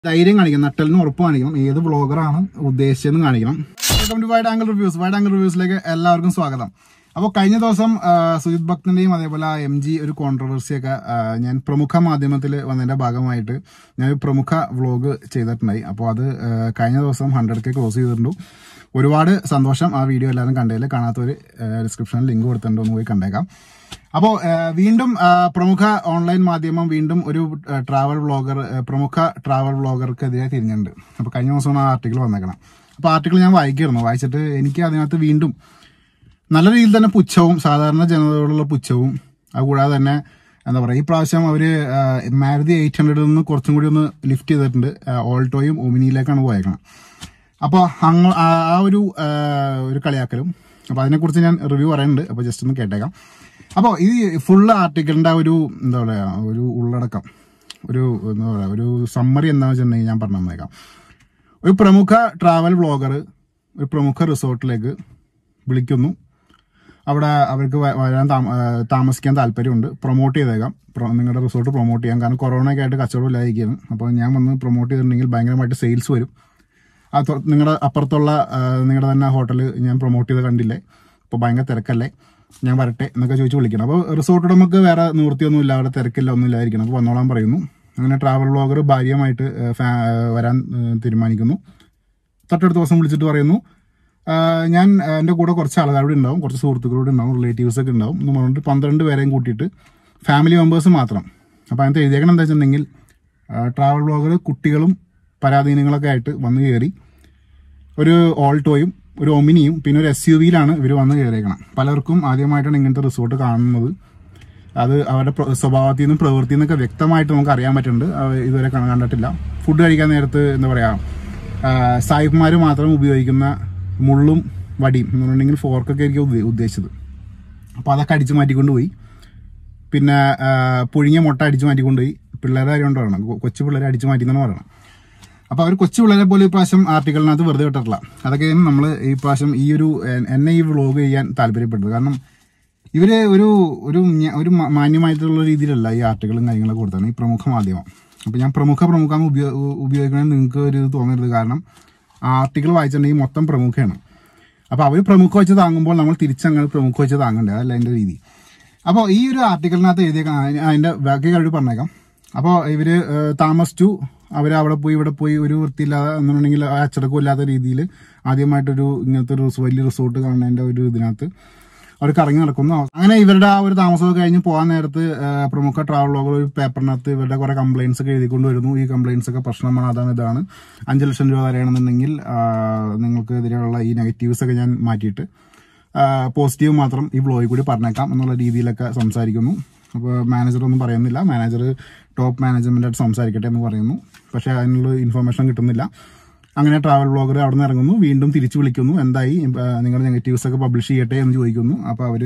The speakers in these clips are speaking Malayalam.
ധൈര്യം കാണിക്കണം നട്ടലിന് ഉറപ്പ് കാണിക്കണം ഏത് ബ്ലോഗറാണ് ഉദ്ദേശിച്ചതെന്ന് കാണിക്കണം welcome to wide angle reviews wide angle റിവ്യൂസിലേക്ക് എല്ലാവർക്കും സ്വാഗതം അപ്പോൾ കഴിഞ്ഞ ദിവസം ആ, സുജിത് ഭക്തന്റെയും അതേപോലെ എം ജി ഒരു കോൺട്രവേഴ്സിയൊക്കെ ആ, ഞാൻ പ്രമുഖ മാധ്യമത്തിൽ വന്നതിന്റെ ഭാഗമായിട്ട് ഞാൻ ഒരു പ്രമുഖ വ്ലോഗ് ചെയ്തിട്ടുണ്ടായി അപ്പോൾ അത് ആ, കഴിഞ്ഞ ദിവസം ഹൺഡ്രഡ് കെ ക്ലോസ് ചെയ്തിട്ടുണ്ട് ഒരുപാട് സന്തോഷം ആ വീഡിയോ എല്ലാവരും കണ്ടതിൽ കാണാത്തവർ ഡിസ്ക്രിപ്ഷനിൽ ലിങ്ക് കൊടുത്തിട്ടുണ്ട് ഒന്ന് പോയി കണ്ടേക്കാം അപ്പോൾ വീണ്ടും ആ, പ്രമുഖ ഓൺലൈൻ മാധ്യമം വീണ്ടും ഒരു ട്രാവൽ വ്ളോഗർ പ്രമുഖ ട്രാവൽ വ്ളോഗർക്കെതിരെ തിരിഞ്ഞിട്ടുണ്ട് അപ്പോൾ കഴിഞ്ഞ ദിവസമാണ് ആ ആർട്ടിക്കിൾ വന്നേക്കണം അപ്പോൾ ആർട്ടിക്കിൾ ഞാൻ വായിക്കായിരുന്നു വായിച്ചിട്ട് എനിക്ക് അതിനകത്ത് വീണ്ടും നല്ല രീതിയിൽ തന്നെ പുച്ഛവും സാധാരണ ജനതയോടുള്ള പുച്ഛവും അതുകൂടാതെ തന്നെ എന്താ പറയുക ഈ പ്രാവശ്യം അവർ മാരുതി എയ്റ്റ് ഹൺഡ്രഡിൽ നിന്ന് കുറച്ചും കൂടി ഒന്ന് ലിഫ്റ്റ് ചെയ്തിട്ടുണ്ട് ആ, ഓൾട്ടോയും ഒമിനിയിലേക്കാണ് പോയേക്കണം അപ്പോൾ അങ്ങ് ആ ആ ഒരു ആ, ഒരു കളിയാക്കലും അപ്പോൾ അതിനെക്കുറിച്ച് ഞാൻ റിവ്യൂ പറയുന്നുണ്ട് അപ്പോൾ ജസ്റ്റ് ഒന്ന് കേട്ടേക്കാം അപ്പോൾ ഈ ഫുൾ ആർട്ടിക്കിളിൻ്റെ ഒരു എന്താ പറയുക ഒരു ഉള്ളടക്കം ഒരു എന്താ പറയുക ഒരു സമ്മറി എന്താണെന്ന് വെച്ചിട്ടുണ്ടെങ്കിൽ ഞാൻ പറഞ്ഞു തന്നേക്കാം ഒരു പ്രമുഖ ട്രാവൽ വ്ളോഗർ ഒരു പ്രമുഖ റിസോർട്ടിലേക്ക് വിളിക്കുന്നു അവിടെ അവർക്ക് വ- വരാൻ താമ- ആ, താമസിക്കാൻ താല്പര്യമുണ്ട് പ്രൊമോട്ട് ചെയ്തേക്കാം പ്രൊ- നിങ്ങളുടെ റിസോർട്ട് പ്രൊമോട്ട് ചെയ്യാം കാരണം കൊറോണയൊക്കെ ആയിട്ട് കച്ചവടം ഇല്ലാതിരിക്കുകയാണ് അപ്പോൾ ഞാൻ വന്ന് പ്രൊമോട്ട് ചെയ്തിട്ടുണ്ടെങ്കിൽ ഭയങ്കരമായിട്ട് സെയിൽസ് വരും ആ തൊ- നിങ്ങളുടെ അപ്പുറത്തുള്ള ആ, നിങ്ങളുടെ തന്നെ ഹോട്ടൽ ഞാൻ പ്രൊമോട്ട് ചെയ്ത് കണ്ടില്ലേ ഇപ്പോൾ ഭയങ്കര തിരക്കല്ലേ ഞാൻ വരട്ടെ എന്നൊക്കെ ചോദിച്ച് വിളിക്കണം അപ്പോൾ റിസോർട്ട് ഉടമക്ക് വേറെ നിവൃത്തിയൊന്നുമില്ല അവിടെ തിരക്കില്ല ഒന്നും ഇല്ലായിരിക്കണം അപ്പോൾ വന്നോളാൻ പറയുന്നു അങ്ങനെ ട്രാവൽ വ്ളോഗർ ഭാര്യയുമായിട്ട് ആ, ഫാ- ആ, വരാൻ ആ, തീരുമാനിക്കുന്നു തൊട്ടടുത്ത ദിവസം വിളിച്ചിട്ട് പറയുന്നു ആ, ഞാൻ ആ, എൻ്റെ കൂടെ കുറച്ച് ആളുകൾ അവിടെ ഉണ്ടാവും കുറച്ച് സുഹൃത്തുക്കളോട് ഉണ്ടാവും റിലേറ്റീവ്സ് ഒക്കെ ഉണ്ടാവും എന്ന് പറഞ്ഞിട്ട് പന്ത്രണ്ട് പേരെയും കൂട്ടിയിട്ട് ഫാമിലി മെമ്പേഴ്സ് മാത്രം അപ്പോൾ അതിനകത്ത് എഴുതിയേക്കണം എന്താ വെച്ചിട്ടുണ്ടെങ്കിൽ ട്രാവൽ വ്ളോഗർ കുട്ടികളും പരാധീനങ്ങളൊക്കെ ആയിട്ട് വന്ന് കയറി ഒരു ഓൾട്ടോയും ഒരു ഒമിനിയും പിന്നെ ഒരു എസ് യു വിയിലാണ് ഇവർ വന്ന് കയറിയേക്കണം പലർക്കും ആദ്യമായിട്ടാണ് ഇങ്ങനത്തെ റിസോർട്ട് കാണുന്നത് അത് അവരുടെ പ്ര- സ്വഭാവത്തിൽ നിന്നും പ്രവൃത്തിയിൽ നിന്നൊക്കെ വ്യക്തമായിട്ട് നമുക്ക് അറിയാൻ പറ്റുന്നുണ്ട് അവ ഇതുവരെ കാണ- കണ്ടിട്ടില്ല ഫുഡ് കഴിക്കാൻ നേരത്ത് എന്താ പറയുക സായിപ്പ്മാർ മാത്രം ഉപയോഗിക്കുന്ന മുള്ളും വടിയും എന്ന് പറഞ്ഞിട്ടുണ്ടെങ്കിൽ ഫോർക്കൊക്കെ ആയിരിക്കും ഉദ്ദേ- ഉദ്ദേശിച്ചത് അപ്പോൾ അതൊക്കെ അടിച്ചു മാറ്റിക്കൊണ്ട് പോയി പിന്നെ ആ, പുഴുങ്ങിയ മുട്ട അടിച്ചു മാറ്റിക്കൊണ്ടുപോയി പിള്ളേരെ കാര്യം കൊണ്ട് പറയണം കൊ- കൊച്ചു പിള്ളേരെ അടിച്ചു മാറ്റി എന്നാണ് പറയണം അപ്പോൾ അവർ കൊച്ചു പിള്ളേരെ പോലെ ഈ പ്രാവശ്യം ആർട്ടിക്കിളിനകത്ത് വെറുതെ വിട്ടിട്ടില്ല അതൊക്കെയാണ് നമ്മൾ ഈ പ്രാവശ്യം ഈ ഒരു എ- എന്നെ ഈ വ്ളോഗ് ചെയ്യാൻ താല്പര്യപ്പെട്ടത് കാരണം ഇവര് ഒരു ഒരു ഞ- ഒരു മ- മാന്യമായിട്ടുള്ള രീതിയിലല്ല ഈ ആർട്ടിക്കിളും കാര്യങ്ങളൊക്കെ കൊടുത്തത് ഈ പ്രമുഖ മാധ്യമം അപ്പോൾ ഞാൻ പ്രമുഖ പ്രമുഖ എന്ന് ഉപയോ ഉപയോഗിക്കണമെന്ന് നിങ്ങൾക്ക് ഒരു ഇത് തോന്നരുത് കാരണം ആ ആർട്ടിക്കിൾ വായിച്ചിട്ടുണ്ടെങ്കിൽ മൊത്തം പ്രമുഖയാണ് അപ്പോൾ അവർ പ്രമുഖ വെച്ച് താങ്ങുമ്പോൾ നമ്മൾ തിരിച്ചങ്ങനെ പ്രമുഖ വെച്ച് താങ്ങണ്ടേ അതല്ല എൻ്റെ രീതി അപ്പോൾ ഈ ഒരു ആർട്ടിക്കിളിനകത്ത് എഴുതിയേക്കാം അതിന് അതിന്റെ ബാക്കി കഴിവ് പറഞ്ഞേക്കാം അപ്പോൾ ഇവര് ഏഹ്, താമസിച്ചു അവർ അവിടെ പോയി ഇവിടെ പോയി ഒരു വൃത്തിയില്ലാതെ എന്നുണ്ടെങ്കിൽ അച്ചടക്കം ഇല്ലാത്ത രീതിയിൽ ആദ്യമായിട്ടൊരു ഇങ്ങനത്തെ ഒരു റിസോ- വലിയ റിസോർട്ട് കാണുന്നതിന്റെ ഒരു ഇതിനകത്ത് അവർ കറങ്ങി നടക്കുന്നു അങ്ങനെ ഇവരുടെ ആ ഒരു താമസമൊക്കെ കഴിഞ്ഞ് പോകാൻ നേരത്ത് ഏഹ്, പ്രമുഖ ട്രാവൽ ലോഗർ ഒരു പേപ്പറിനകത്ത് ഇവരുടെ കുറെ കംപ്ലൈൻസ് ഒക്കെ എഴുതിക്കൊണ്ട് വരുന്നു ഈ കംപ്ലൈൻസ് ഒക്കെ പ്രശ്നമാണ് അതാണ് ഇതാണ് അഞ്ച് ലക്ഷം രൂപ തരണമെന്നുണ്ടെങ്കിൽ ആഹ്, നിങ്ങൾക്ക് എതിരെയുള്ള ഈ നെഗറ്റീവ്സ് ഒക്കെ ഞാൻ മാറ്റിയിട്ട് പോസിറ്റീവ് മാത്രം ഈ ബ്ലോയിൽ കൂടി പറഞ്ഞേക്കാം എന്നുള്ള രീതിയിലൊക്കെ സംസാരിക്കുന്നു അപ്പോൾ മാനേജർ ഒന്നും പറയുന്നില്ല മാനേജർ ടോപ്പ് മാനേജ്മെന്റായിട്ട് സംസാരിക്കട്ടെ എന്ന് പറയുന്നു പക്ഷേ അതിനുള്ള ഇൻഫർമേഷൻ കിട്ടുന്നില്ല അങ്ങനെ ട്രാവൽ ബ്ലോഗർ അവിടെ നിന്ന് ഇറങ്ങുന്നു വീണ്ടും തിരിച്ചു വിളിക്കുന്നു എന്തായി ആ, നിങ്ങളുടെ നെഗറ്റീവ്സ് ഒക്കെ പബ്ലിഷ് ചെയ്യട്ടെ എന്ന് ചോദിക്കുന്നു അപ്പോൾ അവർ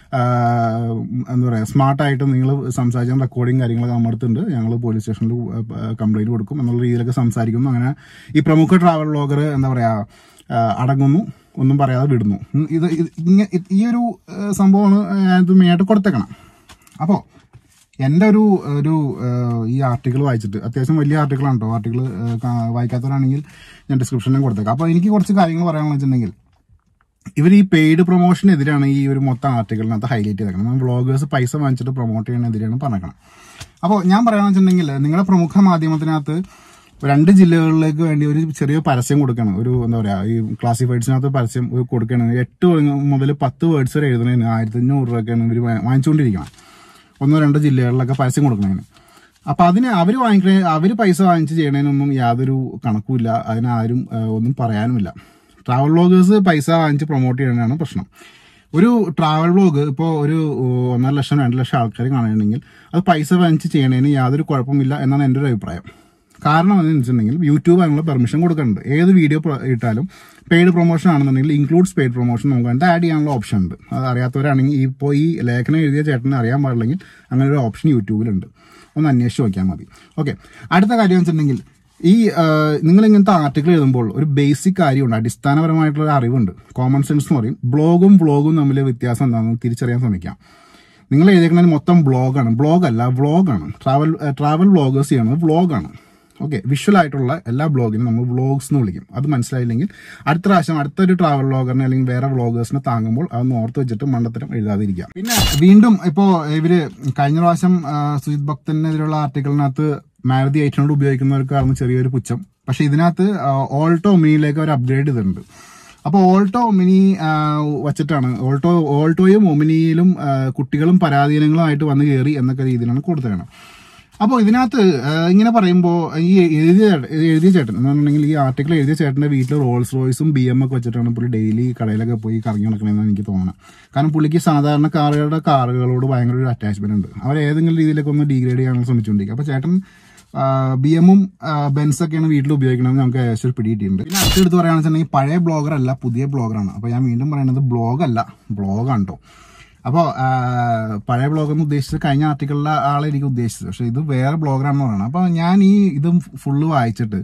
എന്താ പറയുക സ്മാർട്ടായിട്ട് നിങ്ങൾ സംസാരിച്ച റെക്കോർഡിങ് കാര്യങ്ങളൊക്കെ നമ്മുടെ അടുത്തുണ്ട് ഞങ്ങൾ പോലീസ് സ്റ്റേഷനിൽ കംപ്ലൈന്റ് കൊടുക്കും എന്നുള്ള രീതിയിലൊക്കെ സംസാരിക്കുന്നു അങ്ങനെ ഈ പ്രമുഖ ട്രാവൽ ബ്ലോഗർ എന്താ പറയുക ആ, അടങ്ങുന്നു ഒന്നും പറയാതെ വിടുന്നു ഉം, ഇത് ഇത് ഇങ്ങ- ഇത് ഈ ഒരു ആ, സംഭവമാണ് ഞാനിത് മെയിനായിട്ട് കൊടുത്തേക്കണം അപ്പോൾ എൻ്റെ ഒരു ഒരു ആ, ഈ ആർട്ടിക്കിൾ വായിച്ചിട്ട് അത്യാവശ്യം വലിയ ആർട്ടിക്കിളാണ് കേട്ടോ ആർട്ടിക്കിൾ വായിക്കാത്തവരാണെങ്കിൽ ഞാൻ ഡിസ്ക്രിപ്ഷനിലും കൊടുത്തേക്കാം അപ്പോൾ എനിക്ക് കുറച്ച് കാര്യങ്ങൾ പറയാമെന്ന് വെച്ചിട്ടുണ്ടെങ്കിൽ ഇവർ ഈ പെയ്ഡ് പ്രൊമോഷനെതിരാണ് ഈ ഒരു മൊത്തം ആർട്ടിക്കിളിനകത്ത് ഹൈലൈറ്റ് ചെയ്തേക്കണം വ്ളോഗേഴ്സ് പൈസ വാങ്ങിച്ചിട്ട് പ്രൊമോട്ട് ചെയ്യുന്നതിനെതിരെയാണ് പറഞ്ഞേക്കണം അപ്പോൾ ഞാൻ പറയാന്ന് വെച്ചിട്ടുണ്ടെങ്കിൽ നിങ്ങളുടെ പ്രമുഖ മാധ്യമത്തിനകത്ത് രണ്ട് ജില്ലകളിലേക്ക് വേണ്ടി ഒരു ചെറിയ പരസ്യം കൊടുക്കണം ഒരു എന്താ പറയാ ഈ ക്ലാസിഫൈഡ്സിനകത്ത് പരസ്യം ഒരു കൊടുക്കണം എട്ട് മുതൽ പത്ത് വേർഡ്സ് വരെ എഴുതുന്നതിന് ആയിരത്തി അഞ്ഞൂറ് രൂപയൊക്കെയാണ് ഇവർ വാങ്ങിച്ചുകൊണ്ടിരിക്കണം ഒന്നോ രണ്ടോ ജില്ലകളിലൊക്കെ പരസ്യം കൊടുക്കണതിന് അപ്പൊ അതിന് അവർ വാങ്ങിക്കണ അവർ പൈസ വാങ്ങിച്ച് ചെയ്യണതിനൊന്നും യാതൊരു കണക്കുമില്ല അതിനാരും ആ, ഒന്നും പറയാനുമില്ല ട്രാവൽ വ്ളോഗേഴ്സ് പൈസ വാങ്ങിച്ച് പ്രൊമോട്ട് ചെയ്യണതാണ് പ്രശ്നം ഒരു ട്രാവൽ വ്ളോഗ് ഇപ്പോൾ ഒരു ഓ, ഒന്നര ലക്ഷം രണ്ട് ലക്ഷം ആൾക്കാർ കാണുന്നുണ്ടെങ്കിൽ അത് പൈസ വാങ്ങിച്ച് ചെയ്യണതിന് യാതൊരു കുഴപ്പമില്ല എന്നാണ് എൻ്റെ ഒരു അഭിപ്രായം കാരണം എന്താണെന്ന് വെച്ചിട്ടുണ്ടെങ്കിൽ യൂട്യൂബ് അതിനുള്ള പെർമിഷൻ കൊടുക്കുന്നുണ്ട് ഏത് വീഡിയോ ഇട്ടാലും പെയ്ഡ് പ്രൊമോഷൻ ആണെന്നുണ്ടെങ്കിൽ ഇൻക്ലൂഡ്സ് പെയ്ഡ് പ്രൊമോഷൻ നമുക്ക് അതിനകത്ത് ആഡ് ചെയ്യാനുള്ള ഓപ്ഷൻ ഉണ്ട് അത് അറിയാത്തവരാണെങ്കിൽ ഇപ്പോൾ ഈ ലേഖനം എഴുതിയ ചേട്ടന് അറിയാൻ പാടില്ലെങ്കിൽ അങ്ങനെ ഒരു ഓപ്ഷൻ യൂട്യൂബിലുണ്ട് ഒന്ന് അന്വേഷിച്ച് നോക്കിയാൽ മതി ഓക്കെ അടുത്ത കാര്യം വെച്ചിട്ടുണ്ടെങ്കിൽ ഈ നിങ്ങൾ ഇങ്ങനത്തെ ആർട്ടിക്കിൾ എഴുതുമ്പോൾ ഒരു ബേസിക് കാര്യമുണ്ട് അടിസ്ഥാനപരമായിട്ടുള്ള ഒരു അറിവുണ്ട് കോമൺ സെൻസ് എന്ന് പറയും ബ്ലോഗും വ്ളോഗും തമ്മിൽ വ്യത്യാസം എന്താണെന്ന് തിരിച്ചറിയാൻ ശ്രമിക്കാം നിങ്ങൾ എഴുതിയേക്കുന്നത് മൊത്തം ബ്ലോഗാണ് ബ്ലോഗ് അല്ല വ്ളോഗാണ് ട്രാവൽ ട്രാവൽ വ്ളോഗേഴ്സ് ചെയ്യണത് വ്ളോഗാണ് ഓക്കെ വിഷ്വൽ ആയിട്ടുള്ള എല്ലാ ബ്ലോഗിനും നമ്മൾ വ്ളോഗ്സ് എന്ന് വിളിക്കും അത് മനസ്സിലായില്ലെങ്കിൽ അടുത്ത പ്രാവശ്യം അടുത്തൊരു ട്രാവൽ വ്ളോഗറിനെ അല്ലെങ്കിൽ വേറെ വ്ളോഗേഴ്സിനെ താങ്ങുമ്പോൾ അതൊന്ന് ഓർത്ത് വെച്ചിട്ട് മണ്ടത്തരം എഴുതാതിരിക്കാം പിന്നെ വീണ്ടും ഇപ്പോൾ ഇവര് കഴിഞ്ഞ പ്രാവശ്യം ആ, സുജിത് ഭക്തനെതിരെയുള്ള ആർട്ടിക്കിളിനകത്ത് മാരുതി എയ്റ്റ് ഹൺഡ്രഡ് ഉപയോഗിക്കുന്നവർക്കാണ് ചെറിയൊരു പുച്ഛം പക്ഷെ ഇതിനകത്ത് ഓൾട്ടോ ഒമിനിയിലേക്ക് ഒരു അപ്ഗ്രേഡ് ചെയ്തിട്ടുണ്ട് അപ്പോൾ ഓൾട്ടോ ഒമിനി ആ, വച്ചിട്ടാണ് ഓൾട്ടോ ഓൾട്ടോയും ഒമിനിയിലും ആ, കുട്ടികളും പരാധീനങ്ങളുമായിട്ട് വന്ന് കയറി എന്നൊക്കെ രീതിയിലാണ് കൊടുത്തേക്കണം അപ്പോൾ ഇതിനകത്ത് ആ, ഇങ്ങനെ പറയുമ്പോൾ ഈ എഴുതിയ ചേട്ടൻ- എഴുതിയ ചേട്ടൻ എന്ന് പറഞ്ഞിട്ടുണ്ടെങ്കിൽ ഈ ആർട്ടിക്കിൾ എഴുതിയ ചേട്ടൻ്റെ വീട്ടിൽ റോൾസ് റോയ്സും ബി എം ഒക്കെ വെച്ചിട്ടാണ് പുള്ളി ഡെയിലി കടയിലൊക്കെ പോയി കറങ്ങി നടക്കണമെന്ന് എനിക്ക് തോന്നണം കാരണം പുള്ളിക്ക് സാധാരണ കാറുകളുടെ കാറുകളോട് ഭയങ്കര ഒരു അറ്റാച്ച്മെന്റ് ഉണ്ട് അവർ ഏതെങ്കിലും രീതിയിലൊക്കെ ഒന്ന് ഡീഗ്രേഡ് ചെയ്യാനുള്ള ശ്രമിച്ചുകൊണ്ടിരിക്കും അപ്പോൾ ചേട്ടൻ ബി എമ്മും ബെൻസൊക്കെയാണ് വീട്ടിൽ ഉപയോഗിക്കണമെന്ന് നമുക്ക് ഏകദേശം ഒരു പിടിയിട്ടുണ്ട് പിന്നെ അടുത്തെടുത്ത് പറയുകയാണെന്ന് വെച്ചിട്ടുണ്ടെങ്കിൽ പഴയ ബ്ലോഗർ അല്ല പുതിയ ബ്ലോഗറാണ് അപ്പോൾ ഞാൻ വീണ്ടും പറയുന്നത് ബ്ലോഗല്ല ബ്ലോഗാണ് കേട്ടോ അപ്പോൾ പഴയ ബ്ലോഗ് എന്ന് ഉദ്ദേശിച്ചത് കഴിഞ്ഞ ആർട്ടിക്കിളിലെ ആളെ എനിക്ക് ഉദ്ദേശിച്ചത് പക്ഷേ ഇത് വേറെ ബ്ലോഗറാണെന്ന് പറയുന്നത് അപ്പോൾ ഞാൻ ഈ ഇതും ഫുള്ള് വായിച്ചിട്ട്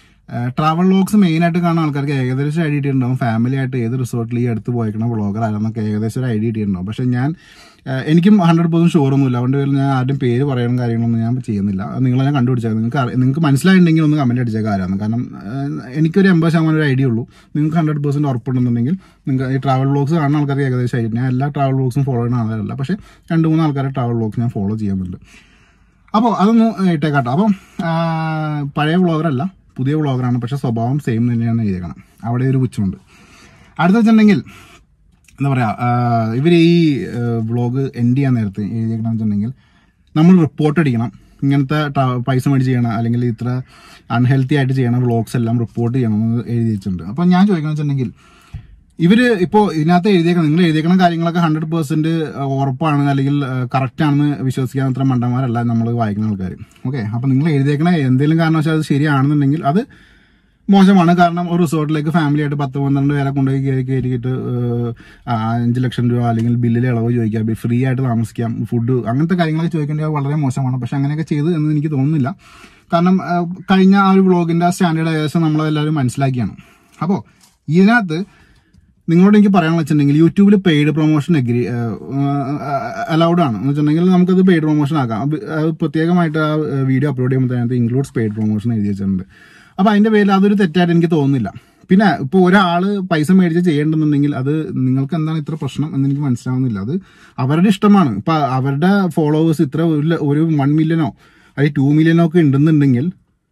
ട്രാവൽ വ്ളോഗ്സ് മെയിൻ ആയിട്ട് കാണുന്ന ആൾക്കാർക്ക് ഏകദേശം ഐഡിയ കിട്ടിയിട്ടുണ്ടാവും ഫാമിലി ആയിട്ട് ഏത് റിസോർട്ടിൽ ഈ അടുത്ത് പോയിക്കണ വ്ളോഗർ ആരെന്നൊക്കെ ഏകദേശം ഒരു ഐഡിയ കിട്ടിയിട്ടുണ്ടാവും പക്ഷെ ഞാൻ ആ, എനിക്കും ഹൺഡ്രഡ് പെർസെന്റ് ഷുവറൊന്നുമില്ല അതുകൊണ്ട് പേരിൽ ഞാൻ ആരും പേര് പറയാനും കാര്യങ്ങളൊന്നും ഞാൻ ചെയ്യുന്നില്ല അത് നിങ്ങളെ ഞാൻ കണ്ടുപിടിച്ചാൽ നിങ്ങൾക്ക് അറി- നിങ്ങൾക്ക് മനസ്സിലായിട്ടുണ്ടെങ്കിൽ ഒന്ന് കമന്റ് അടിച്ചേക്കാം ആരാന്ന് കാരണം ആ, എനിക്കൊരു എൺപത് ശതമാനം ഒരു ഐഡിയ ഉള്ളൂ നിങ്ങൾക്ക് ഹൺഡ്രഡ് പെർസെന്റ് ഉറപ്പുണ്ടെന്നുണ്ടെങ്കിൽ നിങ്ങൾക്ക് ഈ ട്രാവൽ വ്ളോഗ്സ് കാണുന്ന ആൾക്കാർക്ക് ഏകദേശം ഐഡിയ ഞാൻ എല്ലാ ട്രാവൽ വ്ളോഗ്സും ഫോളോ ചെയ്യുന്ന ആളല്ല പക്ഷേ രണ്ട് മൂന്ന് ആൾക്കാരെ ട്രാവൽ വ്ളോഗ്സ് ഞാൻ ഫോളോ ചെയ്യുന്നുണ്ട് അപ്പോൾ അതൊന്ന് ഇട്ടേക്കാട്ടോ അപ്പം ആ, പഴയ വ്ളോഗറല്ല പുതിയ വ്ളോഗറാണ് പക്ഷെ സ്വഭാവം സെയിം തന്നെയാണ് എഴുതിയേക്കണം അവിടെ ഒരു പുച്ഛമുണ്ട് അടുത്ത വെച്ചിട്ടുണ്ടെങ്കിൽ എന്താ പറയാ ഇവർ ഈ വ്ളോഗ് എൻഡ് ചെയ്യാൻ നേരത്ത് എഴുതിയേക്കണം വെച്ചിട്ടുണ്ടെങ്കിൽ നമ്മൾ റിപ്പോർട്ട് അടിക്കണം ഇങ്ങനത്തെ ട- പൈസ മേടിച്ച് ചെയ്യണം അല്ലെങ്കിൽ ഇത്ര അൺഹെൽത്തി ആയിട്ട് ചെയ്യണ വ്ളോഗ്സ് എല്ലാം റിപ്പോർട്ട് ചെയ്യണം എന്ന് എഴുതി വെച്ചിട്ടുണ്ട് അപ്പോൾ ഞാൻ ചോദിക്കണം വെച്ചിട്ടുണ്ടെങ്കിൽ ഇവര് ഇപ്പോ ഇതിനകത്ത് എഴുതിയേക്കണം നിങ്ങൾ എഴുതിയേക്കണ കാര്യങ്ങളൊക്കെ ഹൺഡ്രഡ് പെർസെന്റ് ഉറപ്പാണ് അല്ലെങ്കിൽ കറക്റ്റ് ആണെന്ന് വിശ്വസിക്കാൻ അത്ര മണ്ടന്മാരല്ല നമ്മൾ വായിക്കുന്ന ആൾക്കാർ ഓക്കെ അപ്പൊ നിങ്ങൾ എഴുതിയേക്കണ എന്തെങ്കിലും കാരണവശാൽ അത് ശരിയാണെന്നുണ്ടെങ്കിൽ അത് മോശമാണ് കാരണം ഒരു റിസോർട്ടിലേക്ക് ഫാമിലി ആയിട്ട് പത്ത് പന്ത്രണ്ട് പേരെ കൊണ്ടുപോയി കയറി കയറ്റിയിട്ട് ഏഹ്, ആ, അഞ്ച് ലക്ഷം രൂപ അല്ലെങ്കിൽ ബില്ലിൽ ഇളവ് ചോദിക്കാം ഫ്രീ ആയിട്ട് താമസിക്കാം ഫുഡ് അങ്ങനത്തെ കാര്യങ്ങളൊക്കെ ചോദിക്കേണ്ടത് വളരെ മോശമാണ് പക്ഷെ അങ്ങനെയൊക്കെ ചെയ്ത് എന്ന് എനിക്ക് തോന്നുന്നില്ല കാരണം ഏഹ്, കഴിഞ്ഞ ആ ഒരു വ്ളോഗിന്റെ സ്റ്റാൻഡേർഡ് ഏകദേശം നമ്മളെല്ലാവരും മനസ്സിലാക്കിയാണ് അപ്പോൾ ഇതിനകത്ത് നിങ്ങളോട് എനിക്ക് പറയാനുള്ള വെച്ചിട്ടുണ്ടെങ്കിൽ യൂട്യൂബിൽ പെയ്ഡ് പ്രൊമോഷൻ എഗ്രി അലൗഡ് ആണ് എന്ന് വെച്ചിട്ടുണ്ടെങ്കിൽ നമുക്കത് പെയ്ഡ് പ്രൊമോഷൻ ആക്കാം അത് അത് പ്രത്യേകമായിട്ട് ആ വീഡിയോ അപ്ലോഡ് ചെയ്യുമ്പോൾ അതിനകത്ത് ഇൻക്ലൂഡ്സ് പെയ്ഡ് പ്രൊമോഷൻ എഴുതി വെച്ചിട്ടുണ്ട് അപ്പോൾ അതിന്റെ പേരിൽ അതൊരു തെറ്റായിട്ട് എനിക്ക് തോന്നുന്നില്ല പിന്നെ ഇപ്പോൾ ഒരാൾ പൈസ മേടിച്ച് ചെയ്യേണ്ടെന്നുണ്ടെങ്കിൽ അത് നിങ്ങൾക്ക് എന്താണ് ഇത്ര പ്രശ്നം എന്ന് എനിക്ക് മനസ്സിലാവുന്നില്ല അത് അവരുടെ ഇഷ്ടമാണ് ഇപ്പൊ അവരുടെ ഫോളോവേഴ്സ് ഇത്ര ഒരു ല- ഒരു വൺ മില്യനോ അല്ലെങ്കിൽ ടു മില്യനോ ഒക്കെ ഉണ്ടെന്നുണ്ടെങ്കിൽ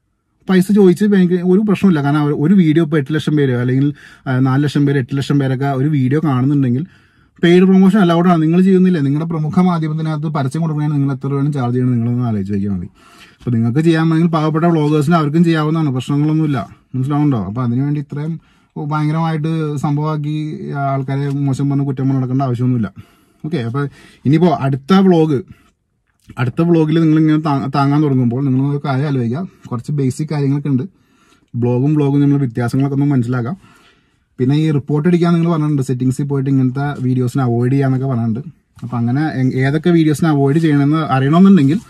പൈസ ചോദിച്ച് എനിക്ക് ഒരു പ്രശ്നമില്ല കാരണം അവർ ഒരു വീഡിയോ ഇപ്പോൾ എട്ട് ലക്ഷം പേര് അല്ലെങ്കിൽ ആ, നാല് ലക്ഷം പേര് എട്ട് ലക്ഷം പേരൊക്കെ ഒരു വീഡിയോ കാണുന്നുണ്ടെങ്കിൽ പെയ്ഡ് പ്രൊമോഷൻ അലൗഡ് ആണ് നിങ്ങൾ ചെയ്യുന്നില്ല നിങ്ങളുടെ പ്രമുഖ മാധ്യമത്തിനകത്ത് പരസ്യം കൊടുക്കണമെങ്കിൽ നിങ്ങൾ എത്ര രൂപയാണ് ചാർജ് ചെയ്യണം നിങ്ങളൊന്ന് ആലോചിച്ച് നോക്കിയാൽ മതി അപ്പോൾ നിങ്ങൾക്ക് ചെയ്യാമെങ്കിൽ പാവപ്പെട്ട വ്ളോഗേഴ്സിന് അവർക്കും ചെയ്യാവുന്നതാണ് പ്രശ്നങ്ങളൊന്നുമില്ല മനസ്സിലാവുന്നുണ്ടോ അപ്പോൾ അതിനുവേണ്ടി ഇത്രയും ഭയങ്കരമായിട്ട് സംഭവമാക്കി ആൾക്കാരെ മോശം പറഞ്ഞ് കുറ്റം പറഞ്ഞ് നടക്കേണ്ട ആവശ്യമൊന്നുമില്ല ഓക്കെ അപ്പോൾ ഇനിയിപ്പോൾ അടുത്ത വ്ളോഗ് അടുത്ത വ്ളോഗിൽ നിങ്ങൾ ഇങ്ങനെ താ- താങ്ങാൻ തുടങ്ങുമ്പോൾ നിങ്ങൾ ഒരു കാര്യം ആലോചിക്കുക കുറച്ച് ബേസിക് കാര്യങ്ങളൊക്കെ ഉണ്ട് ബ്ലോഗും ബ്ലോഗും നമ്മൾ വ്യത്യാസങ്ങളൊക്കെ ഒന്ന് മനസ്സിലാക്കാം പിന്നെ ഈ റിപ്പോർട്ട് അടിക്കാൻ നിങ്ങൾ പറഞ്ഞിട്ടുണ്ട് സെറ്റിംഗ്സിൽ പോയിട്ട് ഇങ്ങനത്തെ വീഡിയോസിനെ അവോയ്ഡ് ചെയ്യാന്നൊക്കെ പറഞ്ഞിട്ടുണ്ട് അപ്പം അങ്ങനെ എ- ഏതൊക്കെ വീഡിയോസിനെ അവോയ്ഡ് ചെയ്യണമെന്ന് അറിയണമെന്നുണ്ടെങ്കിൽ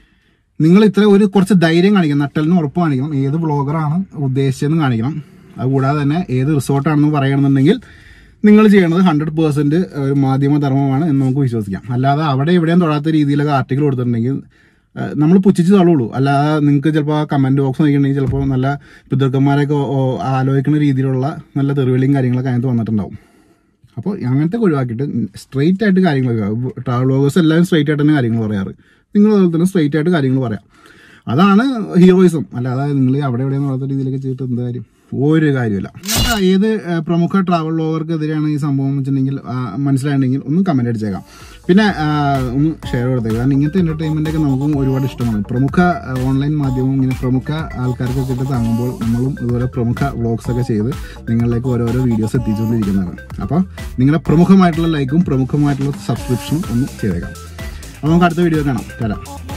നിങ്ങൾ ഇത്ര ഒരു കുറച്ച് ധൈര്യം കാണിക്കണം നട്ടലിന് ഉറപ്പ് കാണിക്കണം ഏത് വ്ളോഗറാണ് ഉദ്ദേശിച്ചതെന്ന് കാണിക്കണം അതുകൂടാതെ തന്നെ ഏത് റിസോർട്ടാണെന്ന് പറയണമെന്നുണ്ടെങ്കിൽ നിങ്ങൾ ചെയ്യേണ്ടത് ഹൺഡ്രഡ് പേഴ്സെന്റ് ഒരു മാധ്യമധർമ്മമാണ് എന്ന് നമുക്ക് വിശ്വസിക്കാം അല്ലാതെ അവിടെ എവിടെയും തൊഴാത്ത രീതിയിലൊക്കെ ആർട്ടിക്കിൾ കൊടുത്തിട്ടുണ്ടെങ്കിൽ നമ്മൾ പുച്ഛിച്ച് തള്ളുള്ളൂ അല്ലാതെ നിങ്ങൾക്ക് ചിലപ്പോൾ ആ കമന്റ് ബോക്സ് നോക്കിയിട്ടുണ്ടെങ്കിൽ ചിലപ്പോൾ നല്ല പിതൃക്കന്മാരൊക്കെ ഓ- ഓ ആലോചിക്കുന്ന രീതിയിലുള്ള നല്ല തെറിവിളിയും കാര്യങ്ങളൊക്കെ അതിനകത്ത് വന്നിട്ടുണ്ടാവും അപ്പോൾ അങ്ങനത്തെ ഒഴിവാക്കിയിട്ട് സ്ട്രെയിറ്റ് ആയിട്ട് കാര്യങ്ങൾ ട്രാവൽ വ്ളോഗേഴ്സ് എല്ലാവരും സ്ട്രെയിറ്റ് ആയിട്ട് തന്നെ കാര്യങ്ങൾ പറയാറ് നിങ്ങൾ അതുപോലെ തന്നെ സ്ട്രെയിറ്റ് ആയിട്ട് കാര്യങ്ങൾ പറയാം അതാണ് ഹീറോയിസം അല്ലാതെ നിങ്ങൾ അവിടെ എവിടെയെന്ന് പറയാത്ത രീതിയിലൊക്കെ ചെയ്തിട്ട് എന്താ കാര്യം ഒരു കാര്യമില്ല ഇങ്ങനത്തെ ഏത് ഏഹ്, പ്രമുഖ ട്രാവൽ വ്ളോഗർക്കെതിരെയാണ് ഈ സംഭവം എന്ന് വെച്ചിട്ടുണ്ടെങ്കിൽ ആ, മനസ്സിലായിട്ടുണ്ടെങ്കിൽ ഒന്ന് കമന്റ് അടിച്ചേക്കാം പിന്നെ ആ, ഒന്ന് ഷെയർ കൊടുത്തേക്ക് കാരണം ഇങ്ങനത്തെ എന്റർടൈൻമെന്റ് ഒക്കെ നമുക്കും ഒരുപാട് ഇഷ്ടമാണ് പ്രമുഖ ഓൺലൈൻ മാധ്യമവും ഇങ്ങനെ പ്രമുഖ ആൾക്കാർക്കൊക്കെ ഇട്ട് താങ്ങുമ്പോൾ നമ്മളും ഇതുപോലെ പ്രമുഖ വ്ളോഗ്സ് ഒക്കെ ചെയ്ത് നിങ്ങളിലേക്ക് ഓരോരോ വീഡിയോസ് എത്തിച്ചുകൊണ്ടിരിക്കുന്നതാണ് അപ്പോൾ നിങ്ങളുടെ പ്രമുഖമായിട്ടുള്ള ലൈക്കും പ്രമുഖമായിട്ടുള്ള സബ്സ്ക്രിപ്ഷനും ഒന്ന് ചെയ്തേക്കാം അപ്പോൾ നമുക്ക് അടുത്ത വീഡിയോ കാണാം തരാം